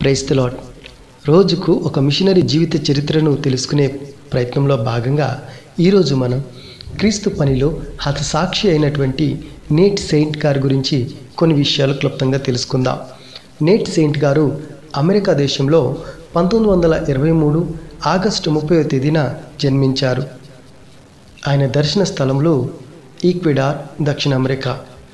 price the lord రోజుకు ఒక machinery జీవిత చరిత్రను తెలుసుకునే ప్రయత్నంలో భాగంగా ఈరోజు మనం క్రీస్తు పనిలో హతసాక్షి అయినటువంటి నేట్ సెయింట్ గారి గురించి కొన్ని విషయాలు క్లుప్తంగా తెలుసుకుందాం నేట్ సెయింట్ గారు అమెరికా దేశంలో పంతొమ్మిది వందల ఇరవై మూడు ఆగస్టు ముప్పై తేదీన జన్మించారు ఆయన దర్శన స్థలంలో ఈక్వెడార్ దక్షిణ అమెరికా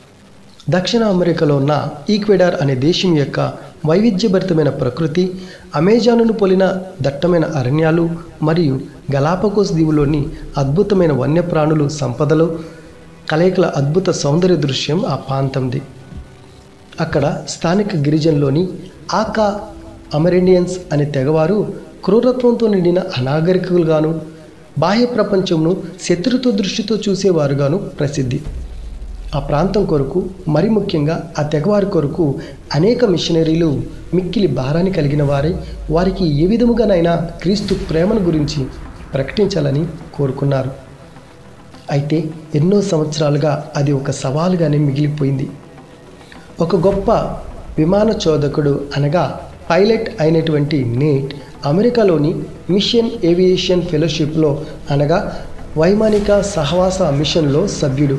దక్షిణ అమెరికాలో ఉన్న ఈక్వెడార్ అనే దేశం యొక్క వైవిధ్యభరితమైన ప్రకృతి అమెజానును పోలిన దట్టమైన అరణ్యాలు మరియు గలాపకోస్ దీవులోని అద్భుతమైన వన్యప్రాణులు సంపదలు కలయికల అద్భుత సౌందర్య దృశ్యం ఆ ప్రాంతంది అక్కడ స్థానిక గిరిజనులోని ఆకా అమెరిండియన్స్ అనే తెగవారు క్రూరత్వంతో నిండిన అనాగరికులుగాను బాహ్య ప్రపంచంను శత్రుత్వ దృష్టితో చూసేవారుగాను ప్రసిద్ధి ఆ ప్రాంతం కొరకు మరి ముఖ్యంగా ఆ తెగవారి కొరకు అనేక మిషనరీలు మిక్కిలి భారాన్ని కలిగిన వారై వారికి ఏ విధముగానైనా క్రీస్తు ప్రేమను గురించి ప్రకటించాలని కోరుకున్నారు అయితే ఎన్నో సంవత్సరాలుగా అది ఒక సవాలుగానే మిగిలిపోయింది ఒక గొప్ప విమాన చోదకుడు అనగా పైలట్ అయినటువంటి నేట్ అమెరికాలోని మిషన్ ఏవియేషన్ ఫెలోషిప్లో అనగా వైమానిక సహవాస మిషన్లో సభ్యుడు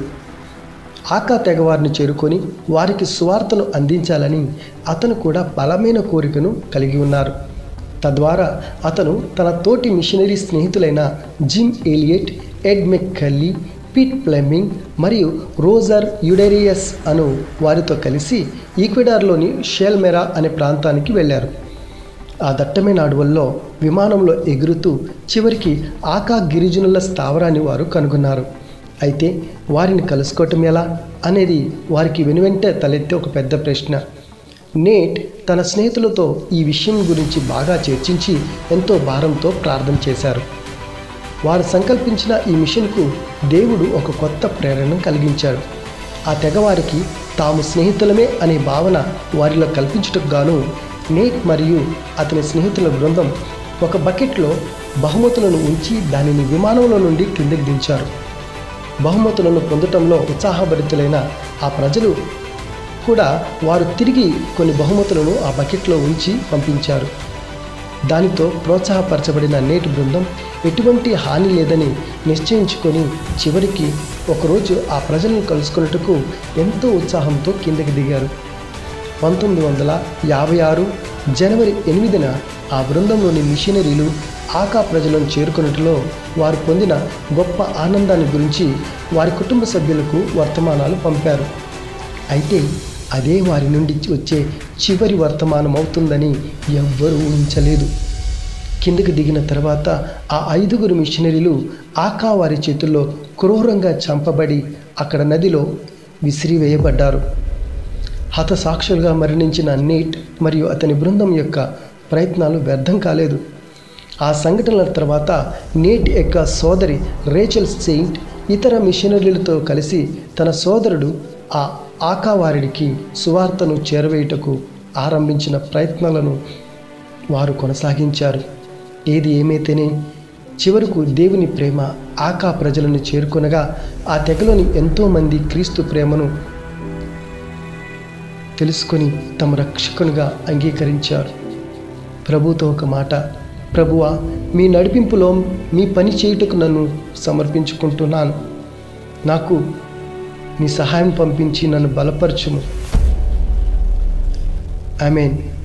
ఆకా తెగవారిని చేరుకొని వారికి సువార్తను అందించాలని అతను కూడా బలమైన కోరికను కలిగి ఉన్నారు తద్వారా అతను తన తోటి మిషనరీ స్నేహితులైన Jim Elliot Ed McCully Pete Fleming మరియు రోజర్ యుడేరియస్ అను వారితో కలిసి ఈక్వెడార్లోని షేల్మెరా అనే ప్రాంతానికి వెళ్ళారు ఆ దట్టమైన అడవుల్లో విమానంలో ఎగురుతూ చివరికి ఆకా గిరిజనుల స్థావరాన్ని వారు కనుగొన్నారు అయితే వారిని కలుసుకోవటం ఎలా అనేది వారికి వెనువెంటే తలెత్తే ఒక పెద్ద ప్రశ్న నేట్ తన స్నేహితులతో ఈ విషయం గురించి బాగా చర్చించి ఎంతో భారంతో ప్రార్థన చేశారు వారు సంకల్పించిన ఈ మిషన్కు దేవుడు ఒక కొత్త ప్రేరణ కలిగించాడు ఆ తెగవారికి తాము స్నేహితులమే అనే భావన వారిలో కల్పించుటకు గాను నేట్ మరియు అతని స్నేహితుల బృందం ఒక బకెట్లో బహుమతులను ఉంచి దానిని విమానంలో నుండి కిందకి దించారు బహుమతులను పొందటంలో ఉత్సాహభరితులైన ఆ ప్రజలు కూడా వారు తిరిగి కొన్ని బహుమతులను ఆ బకెట్లో ఉంచి పంపించారు దానితో ప్రోత్సాహపరచబడిన నేటి బృందం ఎటువంటి హాని లేదని నిశ్చయించుకొని చివరికి ఒకరోజు ఆ ప్రజలను కలుసుకున్నట్టుకు ఎంతో ఉత్సాహంతో కిందకి దిగారు పంతొమ్మిది వందల యాభై ఆరు జనవరి ఎనిమిదిన ఆ బృందంలోని మిషనరీలు ఆకా ప్రజలను చేరుకున్నట్టులో వారు పొందిన గొప్ప ఆనందాన్ని గురించి వారి కుటుంబ సభ్యులకు వర్తమానాలు పంపారు అయితే అదే వారి నుండి వచ్చే చివరి వర్తమానం అవుతుందని ఎవ్వరూ ఊహించలేదు కిందకు దిగిన తర్వాత ఆ ఐదుగురు మిషనరీలు ఆకా వారి చేతుల్లో క్రూరంగా చంపబడి అక్కడ నదిలో విసిరివేయబడ్డారు హతసాక్షులుగా మరణించిన నీట్ మరియు అతని బృందం యొక్క ప్రయత్నాలు వ్యర్థం కాలేదు ఆ సంఘటనల తర్వాత నేట్ యొక్క సోదరి రేచల్ సెయింట్ ఇతర మిషనరీలతో కలిసి తన సోదరుడు ఆ ఆకావారికి సువార్తను చేరవేయుటకు ఆరంభించిన ప్రయత్నాలను వారు కొనసాగించారు ఏది ఏమైతేనే చివరకు దేవుని ప్రేమ ఆకా ప్రజలను చేరుకొనగా ఆ తెగలోని ఎంతోమంది క్రీస్తు ప్రేమను తెలుసుకొని తమ రక్షకునిగా అంగీకరించారు ప్రభుతో ఒక మాట ప్రభువా మీ నడిపింపులో మీ పని చేయుటకు నన్ను సమర్పించుకుంటున్నాను నాకు నీ సహాయం పంపించి నన్ను బలపరచుము ఐ మీన్